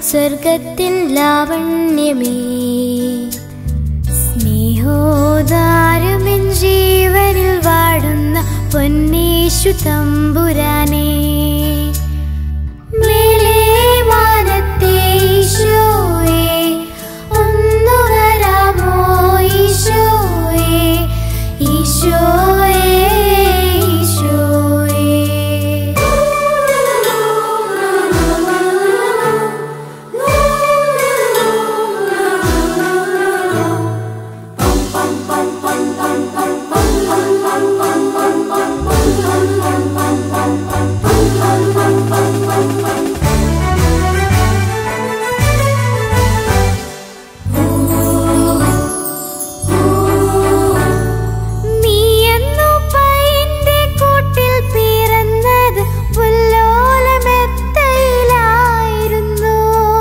സ്വർഗത്തിൻ ലാവണ്യമേ സ്നേഹോദാരമെൻ ജീവനിൽ വാടുന്ന പൊന്നേശു തമ്പുരാനേ മേലേ മാനത്തെ ഈശോയേ, ഒന്നു വരാമോ ഈശോയേ, ഈശോയേ, ഈശോയേ. നീയെന്നു പൈന്റെ കൂട്ടിൽ പിറന്നത് പുല്ലോലമെത്തയിലായിരുന്നു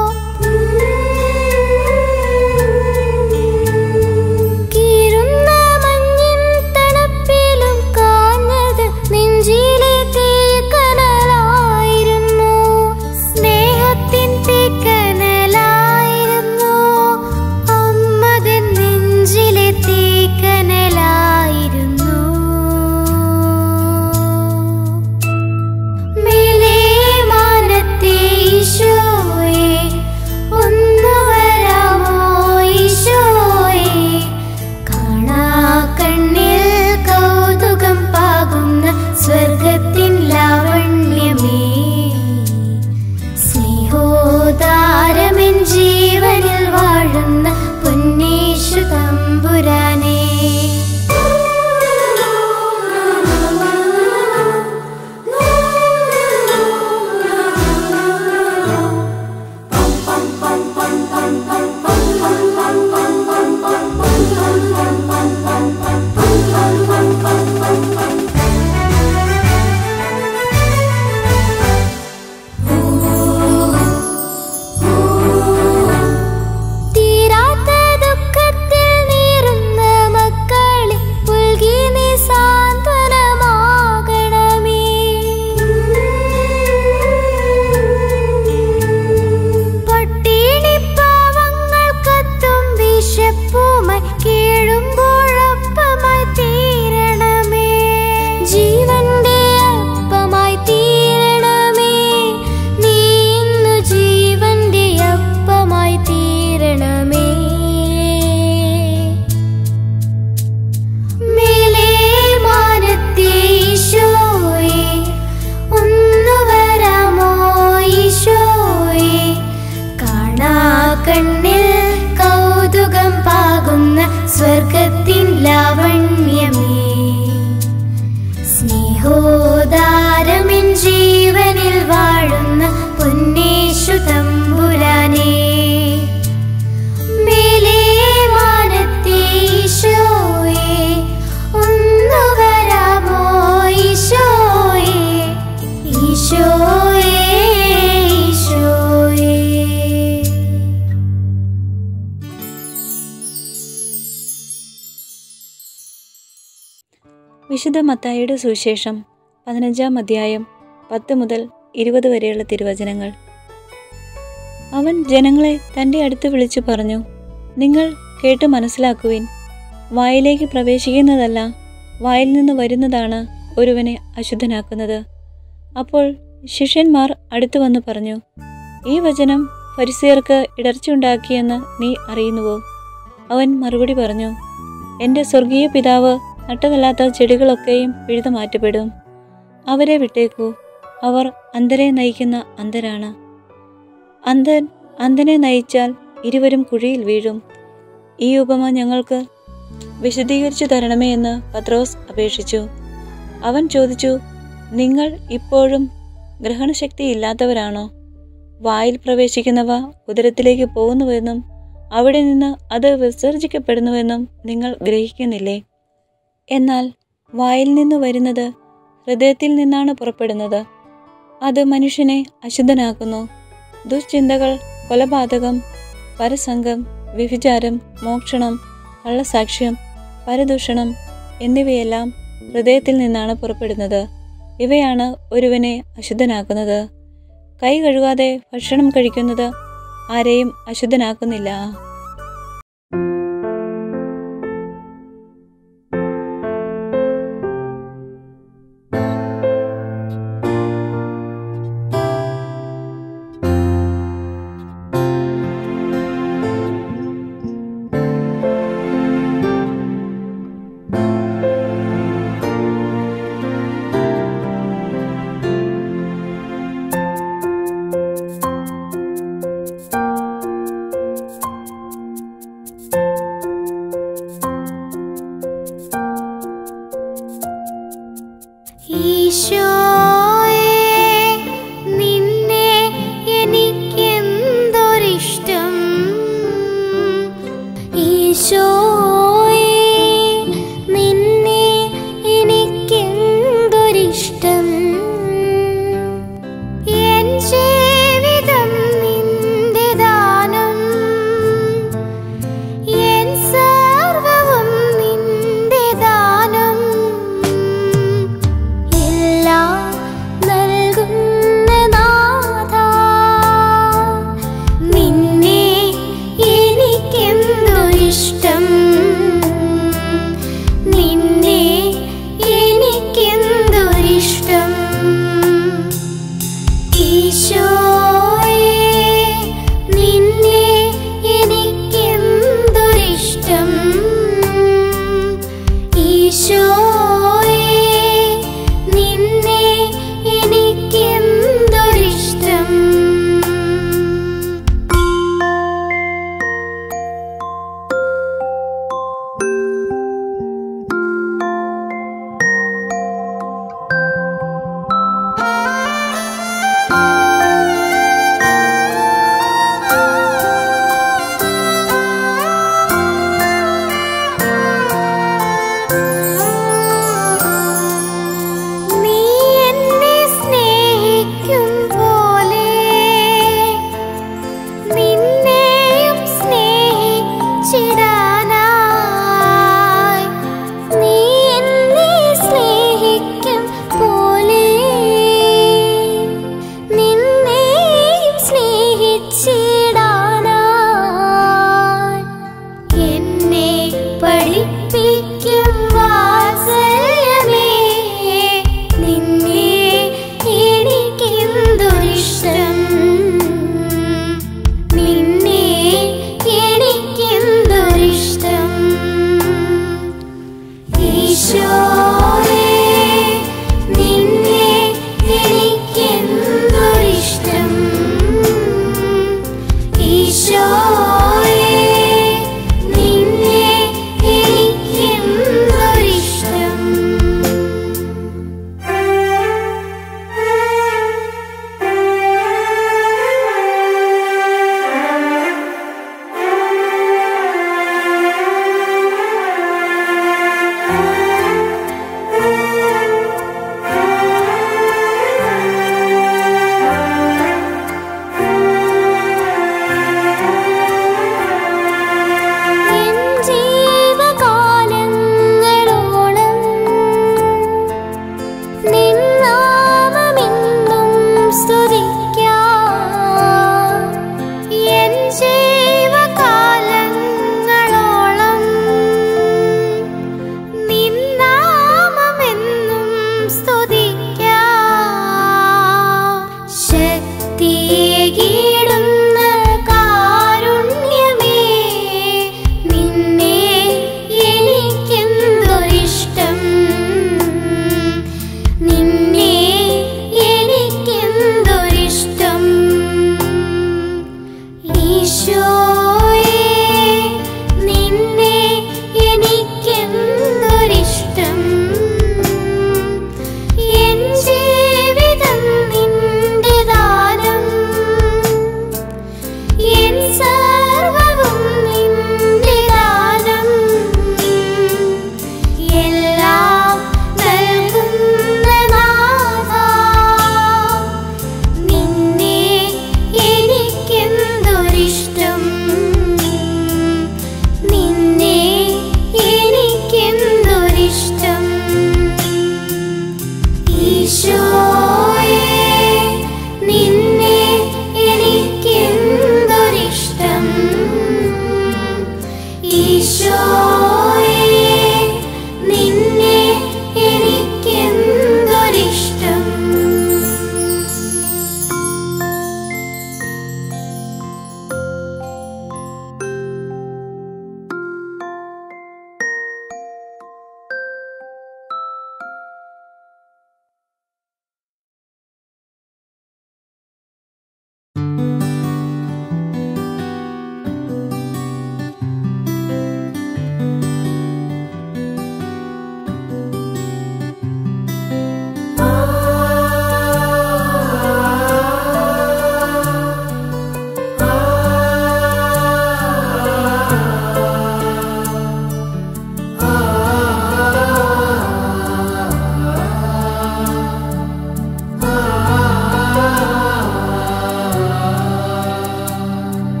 കീറുന്ന മഞ്ഞിൻ തണുപ്പിലും കാഞ്ഞത് നെഞ്ചിലെ തീക്കനലായിരുന്നു സ്നേഹത്തിൻ തീക്കനലായിരുന്നു അമ്മതൻ നെഞ്ചിലെ തീക്കനലായിരുന്നു മേലേ മാനത്തെ ഈശോയേ, ഒന്നു വരാമോ ഈശോയേ, കാണാക്കണ്ണിൽ കൗതുകം പാകുന്ന സ്വർഗത്തിൻ ലാവണ്യമേ സ്നേഹോദാരമെൻ ജീവനിൽ വാഴുന്ന പൊന്നേശു തമ്പുരാനേ തീരാത്ത ദുഃഖത്തിൽ നീറുന്ന മക്കളെ പുൽകി നീ സാന്ത്വനമാകണമേ പട്ടിണിപ്പാവങ്ങൾ കത്തും വിശപ്പുമായി കീഴുമ്പോഴപ്പമായി തീരണമേ ജീവന്റെ അപ്പമായി തീരണമേ നീ ഇന്നു ജീവന്റെ അപ്പമായി തീരണമേ മേലേ മാനത്തെ ഈശോയേ, ഒന്നു വരാമോ ഈശോയേ, കാണാക്കണ്ണിൽ കൗതുകം പാകുന്ന സ്വർഗത്തിൻ ലാവണ്യമേ സ്നേഹോദാരമിൻ ജീവനിൽ വാഴുന്ന പൊന്നേശു തമ്പുരാനേ മേലേ മാനത്തെ ഈശോയേ, ഒന്നു വരാമോ ഈശോയേ, ഈശോയേ, ഈശോയേ. വിശുദ്ധ മത്തായിയുടെ സുവിശേഷം പതിനഞ്ചാം അധ്യായം പത്ത് മുതൽ ഇരുപത് വരെയുള്ള തിരുവചനങ്ങൾ അവൻ ജനങ്ങളെ തൻ്റെ അടുത്ത് വിളിച്ചു പറഞ്ഞു നിങ്ങൾ കേട്ട് മനസ്സിലാക്കുവിൻ വായിലേക്ക് പ്രവേശിക്കുന്നതല്ല വായിൽ നിന്ന് വരുന്നതാണ് ഒരുവനെ അശുദ്ധനാക്കുന്നത് അപ്പോൾ ശിഷ്യന്മാർ അടുത്തു വന്ന് പറഞ്ഞു ഈ വചനം ഫരിസിയർക്ക് ഇടർച്ചയുണ്ടാക്കിയെന്ന് നീ അറിയുന്നുവോ അവൻ മറുപടി പറഞ്ഞു എൻ്റെ സ്വർഗീയ പിതാവ് നട്ടതല്ലാത്ത ചെടികളൊക്കെയും പിഴുതു മാറ്റപ്പെടും അവരെ വിട്ടേക്കൂ അവർ അന്ധരെ നയിക്കുന്ന അന്ധരാണ് അന്ധൻ അന്ധനെ നയിച്ചാൽ ഇരുവരും കുഴിയിൽ വീഴും ഈ ഉപമ ഞങ്ങൾക്ക് വിശദീകരിച്ചു തരണമേ എന്ന് പത്രോസ് അപേക്ഷിച്ചു അവൻ ചോദിച്ചു നിങ്ങൾ ഇപ്പോഴും ഗ്രഹണശക്തി ഇല്ലാത്തവരാണോ വായിൽ പ്രവേശിക്കുന്നവ ഉദരത്തിലേക്ക് പോകുന്നുവെന്നും അവിടെ നിന്ന് അത് വിസർജിക്കപ്പെടുന്നുവെന്നും നിങ്ങൾ ഗ്രഹിക്കുന്നില്ലേ എന്നാൽ വായിൽ നിന്ന് വരുന്നത് ഹൃദയത്തിൽ നിന്നാണ് പുറപ്പെടുന്നത് അത് മനുഷ്യനെ അശുദ്ധനാക്കുന്നു ദുശ്ചിന്തകൾ കൊലപാതകം പരസംഗം വ്യഭിചാരം മോക്ഷണം കള്ളസാക്ഷ്യം പരദൂഷണം എന്നിവയെല്ലാം ഹൃദയത്തിൽ നിന്നാണ് പുറപ്പെടുന്നത് ഇവയാണ് ഒരുവനെ അശുദ്ധനാക്കുന്നത് കൈ കഴുകാതെ ഭക്ഷണം കഴിക്കുന്നത് ആരെയും അശുദ്ധനാക്കുന്നില്ല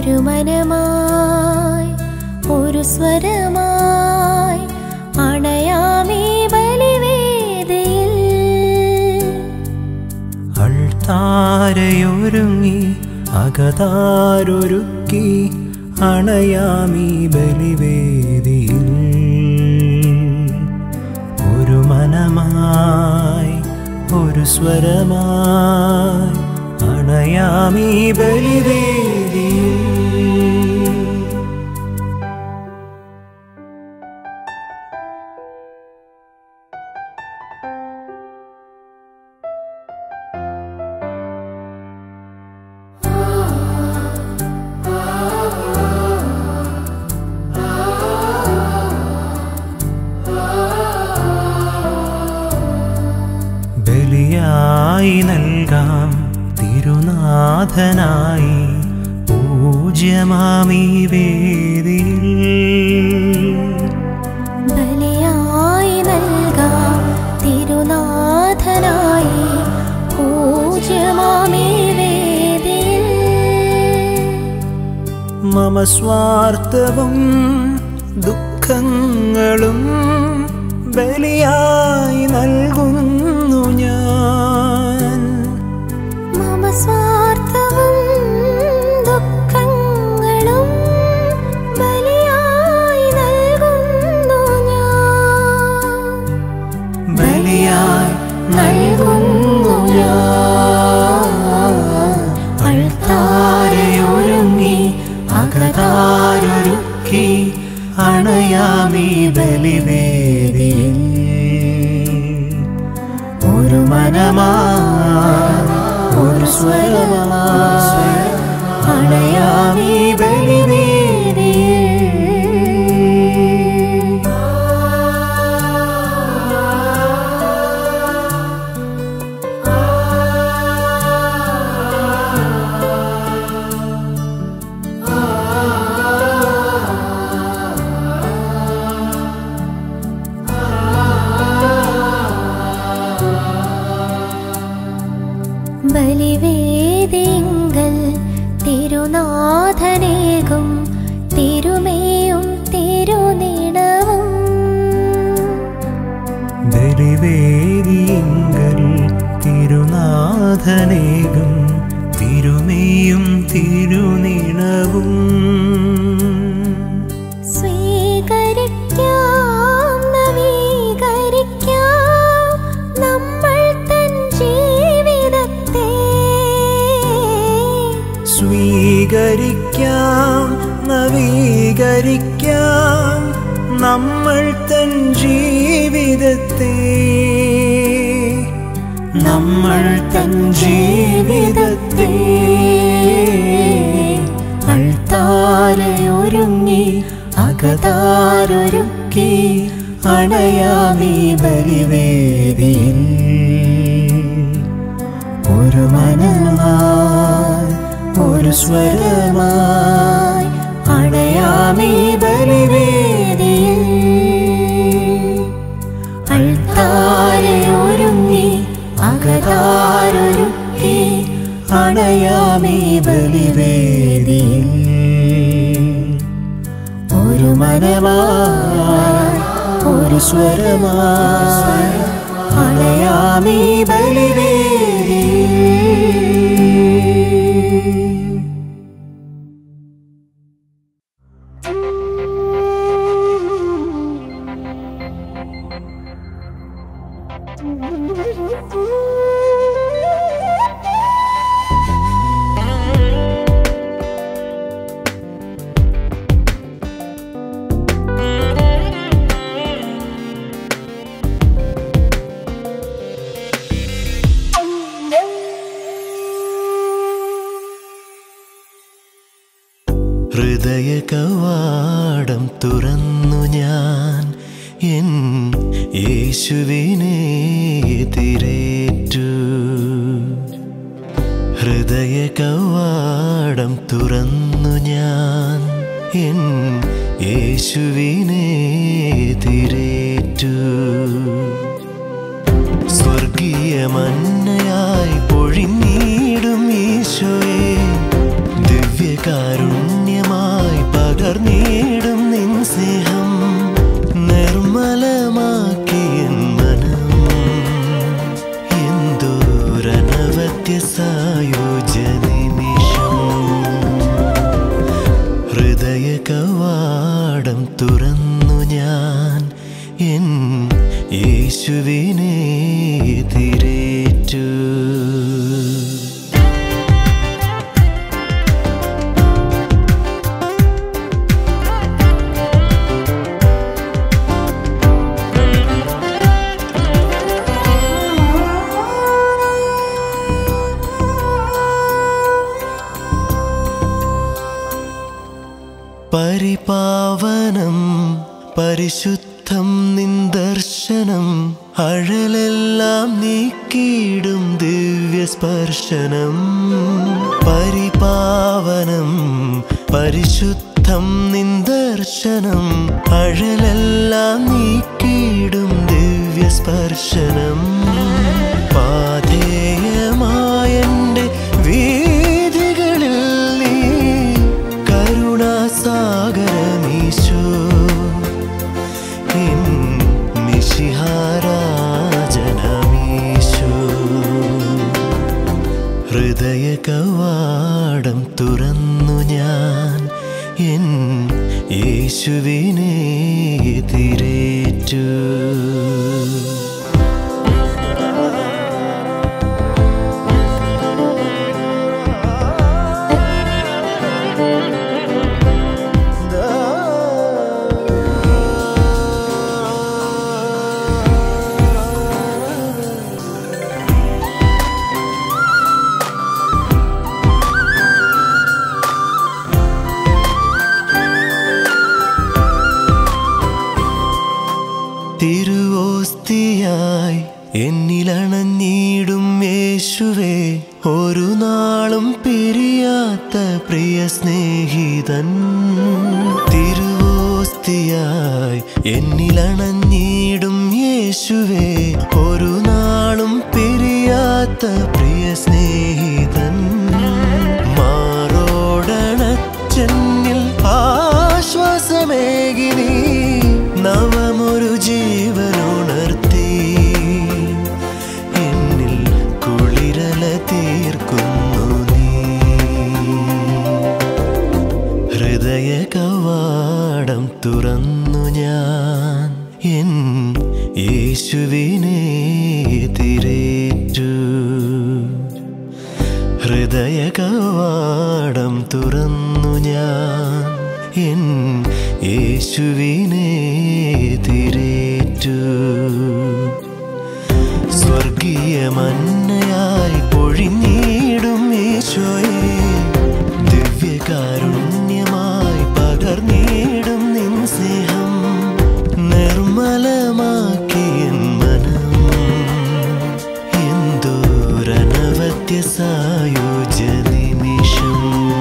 ഒരു മനമായി ഒരു സ്വരമായി അണയാമേ ബലിവേദിയിൽ അൾത്താരയൊരുങ്ങി അകതാരൊരുക്കി അണയാമീ ബലിവേദിയിൽ ഒരു മനമായി ഒരു സ്വരമായി അണയാമീ ബലിവേദിയിൽ ബലിയായി നൽകാം തിരുനാഥനായി പൂജ്യമാമീ വേദിയിൽ ബലിയായി നൽകാം തിരുനാഥനായി പൂജ്യമാമേ വേദിയിൽ മമ സ്വാർത്ഥവും ദുഃഖങ്ങളും ബലിയായി നൽകുന്നു ഞാൻ മമ സ്വാർത്ഥവും ദുഃഖങ്ങളും ബലിയായി നൽകുന്നു ഞാൻ ബലിയായി നൽകുന്നു ഞാൻ അൾത്താരയൊരുങ്ങി അകതാരൊരുക്കി അണയാമീ ബലിവേദിയിൽ ഒരു മനമായി ഒരു സ്വരമായി അണയാമീ ബലിവേദിയിൽ ബലിവേദിങ്കൽ തിരുനാഥനേകും തിരുമേയും തിരുനിണവും ബലിവേദിയങ്കൽ തിരുനാഥനേകും തിരുമേയും തിരുനിണവും സ്വീകരിക്കാം നവീകരിക്കാം നമ്മൾ തൻ ജീവിതത്തെ സ്വീകരിക്കാം നവീകരിക്കാം നമ്മൾ തൻ ജീവിതത്തെ നമ്മൾ തൻ ജീവിതത്തെ അൾത്താരയൊരുങ്ങി അകതാരൊരുക്കി അണയാമീ ബലിവേദിയിൽ ഒരു മനമായി ഒരു സ്വരമായി അണയാമീ ബലിവേദിയിൽ അൾത്താരയൊരുങ്ങി അകതാരൊരുക്കി അണയാമീ ബലിവേദിയിൽ ഒരു മനമായി ഒരു സ്വരമായി അണയാമീ ബലിവേദിയിൽ ഹൃദയ കവാടം തുറന്നു ഞാൻ എൻ യേശുവിനെ എതിരേറ്റു ഹൃദയ കവാടം തുറന്നു ഞാൻ എൻ യേശുവിനെ എതിരേറ്റു സ്വർഗീയ മന്നയായി പൊഴിഞ്ഞിടും ഈശോയെ ദിവ്യകാരുണ്യ പരിപാവനം പരിശുദ്ധം നിന്ദർശനം അഴലെല്ലാം നീക്കിയിടും ദിവ്യസ്പർശനം പരിപാവനം പരിശുദ്ധം നിന്ദർശനം അഴലെല്ലാം നീക്കിയിടും ദിവ്യസ്പർശനം പാധേയമായന്റെ വീതികളിൽ നീ കരുണാസാഗരമീശോ എൻ മിശിഹാരാജനമീശോ ഹൃദയ കവാടം തുറന്നു ഞാൻ എൻ യേശുവിനെ തിരേറ്റു തിരുവോസ്തിയായി എന്നിലണഞ്ഞിടും യേശുവേ ഒരു നാളും പിരിയാത്ത പ്രിയ സ്നേഹിതൻ തിരുവോസ്തിയായി എന്നിലണഞ്ഞിടും യേശുവേ ഒരു നാളും പിരിയാത്ത പ്രിയ സ്നേഹിതൻ മാറോടണച്ചെന്നിൽ ആശ്വാസമേകി നീ നവമൊരു ജീവനുണർത്തി എന്നിൽ കുളിരല തീർക്കുന്നു നീ ഹൃദയ കവാടം തുറന്നു ഞാൻ എൻ യേശുവിനെ തിരേറ്റു ഹൃദയ കവാടം തുറന്നു ഞാൻ എൻ യേശുവിനെ തിരേറ്റു സ്വർഗീയ മന്നയായി പൊഴിഞ്ഞിടും യേശോയെ ദിവ്യകാരുണ്യമായി പകർന്നിടും നിൻ സ്നേഹം നിർമ്മലമാക്കിയൻ മനം എന്തോരനവത്യ സായുജ്യ നിമിഷം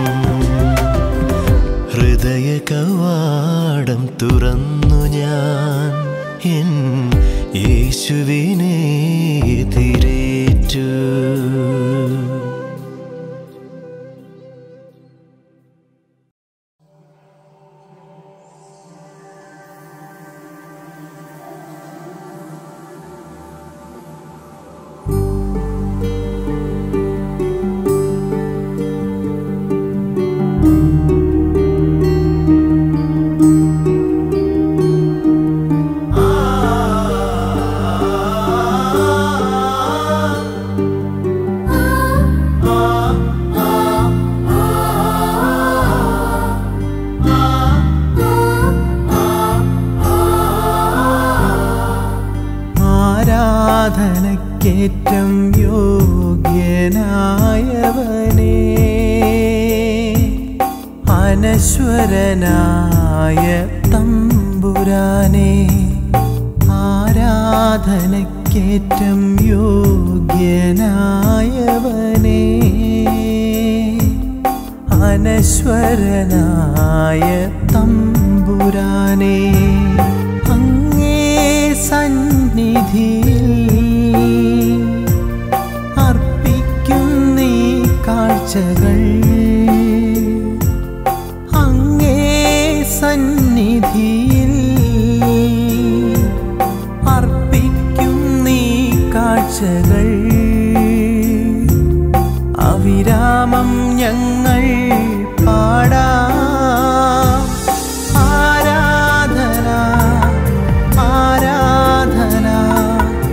ഹൃദയ കവാടം തുറന്നു ഞാൻ എൻ യേശുവിനെ തിരേറ്റു ആരാധനക്കേറ്റം യോഗ്യനായവനേ അനശ്വരനായ തമ്പുരാനെ ആരാധനക്കേറ്റം യോഗ്യനായവനേ അനശ്വരനായ തമ്പുരാനെ അങ്ങേ സന്നിധിയിൽ അർപ്പിക്കുന്നീ കാഴ്ചകൾ അങ്ങേ സന്നിധിയിൽ അർപ്പിക്കുന്നീ കാഴ്ചകൾ അവിരാമം ഞങ്ങൾ പാടാം ആരാധന ആരാധന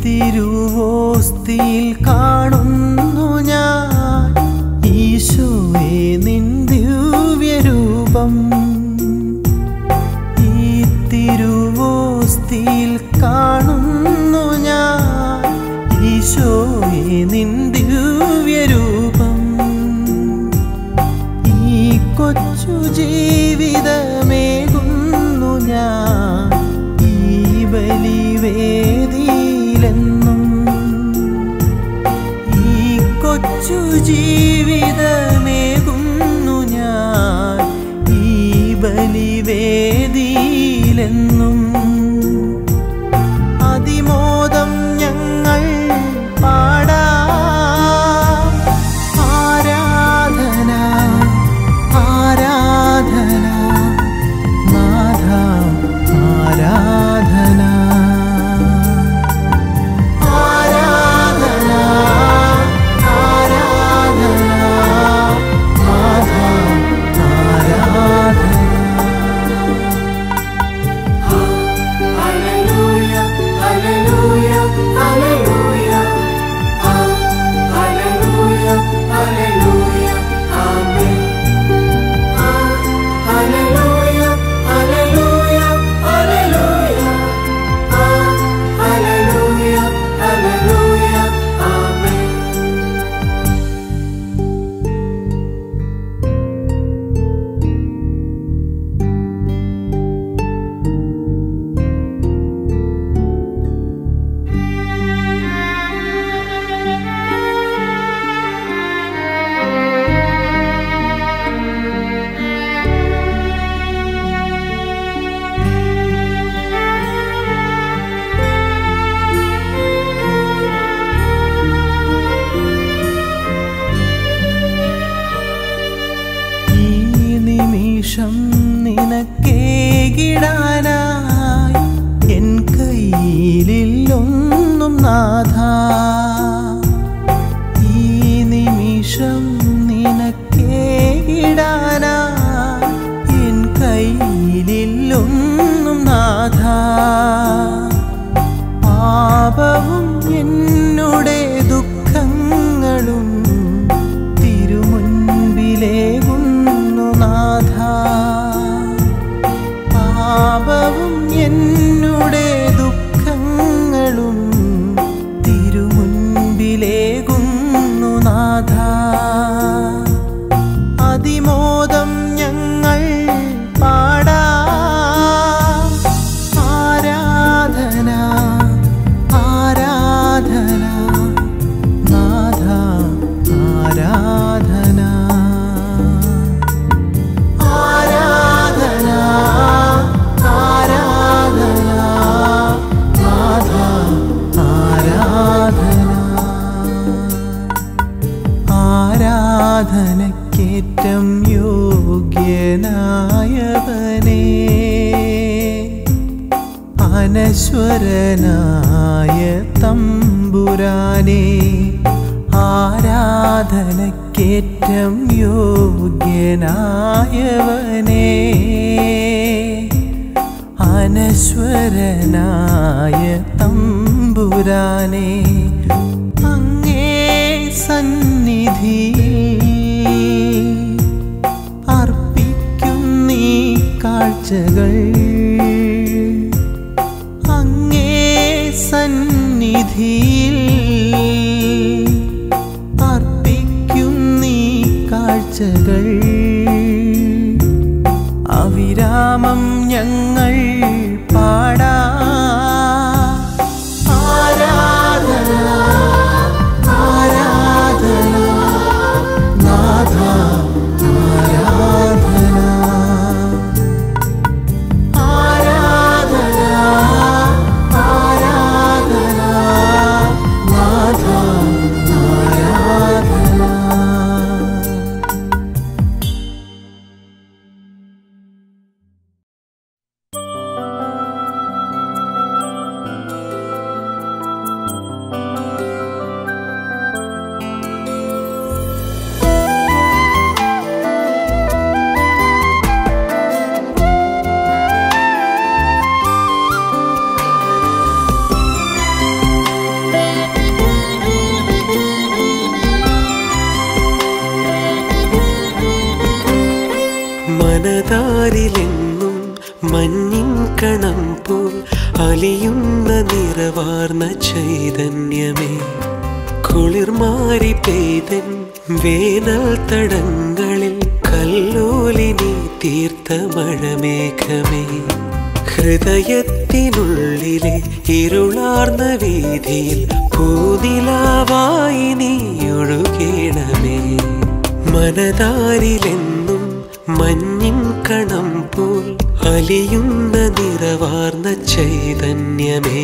തിരുവോസ്തിയിൽ കാണുന്നു ഞാൻ ഈശോയെ നിൻ ദിവ്യരൂപം ഈ തിരുവോസ്തിയിൽ കാണുന്നു ഞാൻ ഈശോയെ നിൻ ദിവ്യരൂപം ഈ കൊച്ചു ജീവിതമേകുന്നു ഞാൻ ഈ ബലിവേദിയിലെന്നും ഈ കൊച്ചു ജീവിതമേകുന്നു ഞാൻ ഈ ബലിവേദിയിലെന്നും അതിമോദം ഞങ്ങൾ പാടാം ആരാധന ആരാധന നാഥ ആരാധന ആരാധന ആരാധന നാഥ ആരാധന ഈ നിമിഷം നിനക്കേകിടാനായി എൻ കയ്യിലൊന്നും നാഥ ഈ നിമിഷം നിനക്കേകിടാനായി എൻ കയ്യിലൊന്നും നാഥ പാപവും എന്നുടെ ദുഃഖങ്ങളും തിരുമുൻപിലേകുന്നു നാഥ പാപവും എന്നുടെ ദുഃഖങ്ങളും തിരുമുൻപിലേകുന്നു നാഥ അതിമോദം ഞങ്ങൾ പാടാം ആരാധന ആരാധന നാഥ ആരാധന ആരാധന ആരാധന നാഥ ആരാധന ആരാധനക്കേറ്റം യോഗ്യനായവനേ അനശ്വരനായ തമ്പുരാനെ ആരാധനക്കേറ്റം യോഗ്യനായവനേ അനശ്വരനായ തമ്പുരാനെ അങ്ങേ സന്നിധിയിൽ അർപ്പിക്കുന്നീ കാഴ്ചകൾ അങ്ങേ സന്നിധിയിൽ അർപ്പിക്കുന്നീ കാഴ്ചകൾ അവിരാമം ഞങ്ങൾ പാടാ ആരാധന ആരാധന നാഥ ആരാധന ആരാധന ആരാധന നാഥ ആരാധന കണം പോൽ അലിയുന്ന നിറവാർന്ന ചൈതന്യമേ കുളിർമാരി പെയ്തൻ വേനൽ തടങ്ങളിൽ കല്ലോലിനി തീർത്ത മഴമേഘമേ ഹൃദയത്തിനുള്ളിലെ ഇരുളാർന്ന വീതിയിൽ പൂനിലാവായി നീ ഒഴുകേണമേ മനതാരിലെന്നും മഞ്ഞിൻ കണം പോൽ അലിയുന്ന നിറവാർന്ന ചൈതന്യമേ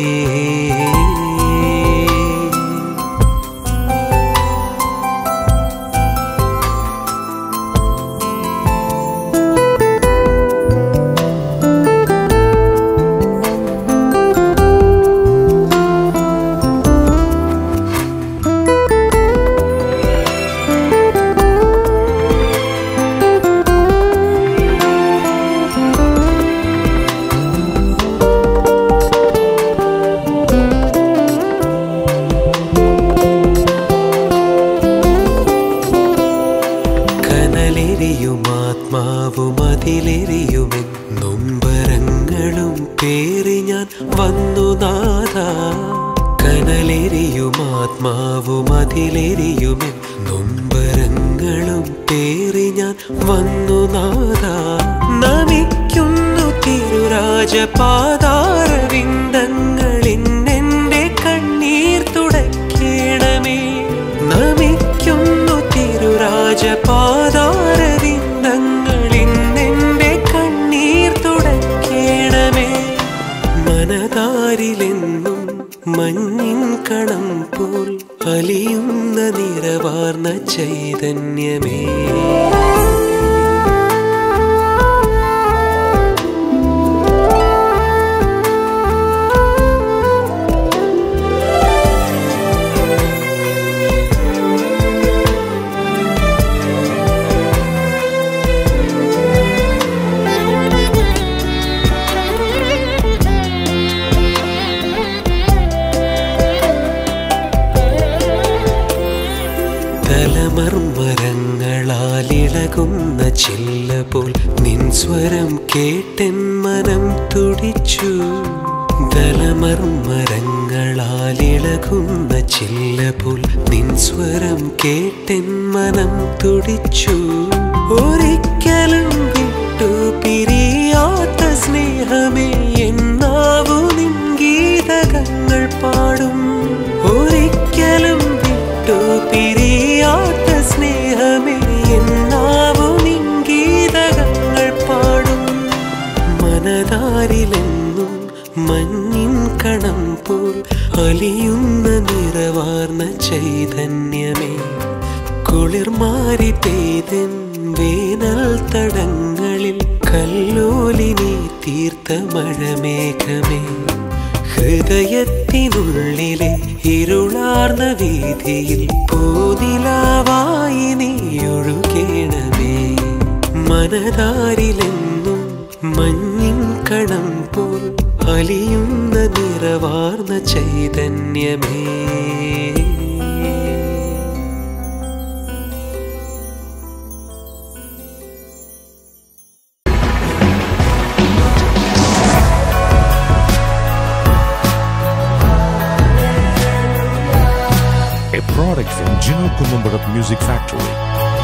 കനലെരിയും ആത്മാവും അതിലെരിയുമെൻ നൊമ്പരങ്ങളും പേറി ഞാൻ വന്നു നാഥ കനലെരിയും ആത്മാവും അതിലെരിയുമെൻ നൊമ്പരങ്ങളും പേറി ഞാൻ വന്നു നാഥ നമിക്കുന്നു തിരുരാജപാതാരവിന്ദങ്ങളിന്നെൻ്റെ കണ്ണീർ തുടയ്ക്കണമേ നമിക്കുന്നു തിരുരാജപാതാരവിന്ദങ്ങളിന്നെൻ്റെ കണ്ണീർ തുടയ്ക്കണമേ മനതാരിലെന്നും മഞ്ഞിൻ കണം പോൽ അലിയുന്ന നിറവാർന്ന ചൈതന്യമേ തലമർമരങ്ങളാലിളകുന്ന ചില്ല പോൽ നിൻ സ്വരം കേട്ടെൻ മനം തുടിച്ചു തലമർമരങ്ങളാലിളകുന്ന ചില്ല പോൽ നിൻ സ്വരം കേട്ടെൻ മനം തുടിച്ചു ഒരിക്കലും വിട്ടു പിരിയാത്ത സ്നേഹമേ എന്നാവു നിൻ ഗീതകങ്ങൾ പാടും ഒരിക്കലും വിട്ടു പിരിയാത്ത സ്നേഹമേ എന്നാവു നിൻ ഗീതകങ്ങൾ പാടും മനതാരിലെന്നും മഞ്ഞിൻ കണം പോൽ അലിയുന്ന നിറവാർന്ന ചൈതന്യമേ കുളിർമാരി പെയ്തൻ വേനൽ തടങ്ങളിൽ കല്ലോലിനി തീർത്ത മഴമേഘമേ ഹൃദയത്തിനുള്ളിലെ ഇരുളാർന്ന വീതിയിൽ പൂനിലാവായി നീ ഒഴുകേണമേ മനതാരിലെന്നും മഞ്ഞിൻ കണം പോൽ അലിയുന്ന നിറവാർന്ന ചൈതന്യമേ a product from Gino Columbarat Music Factory.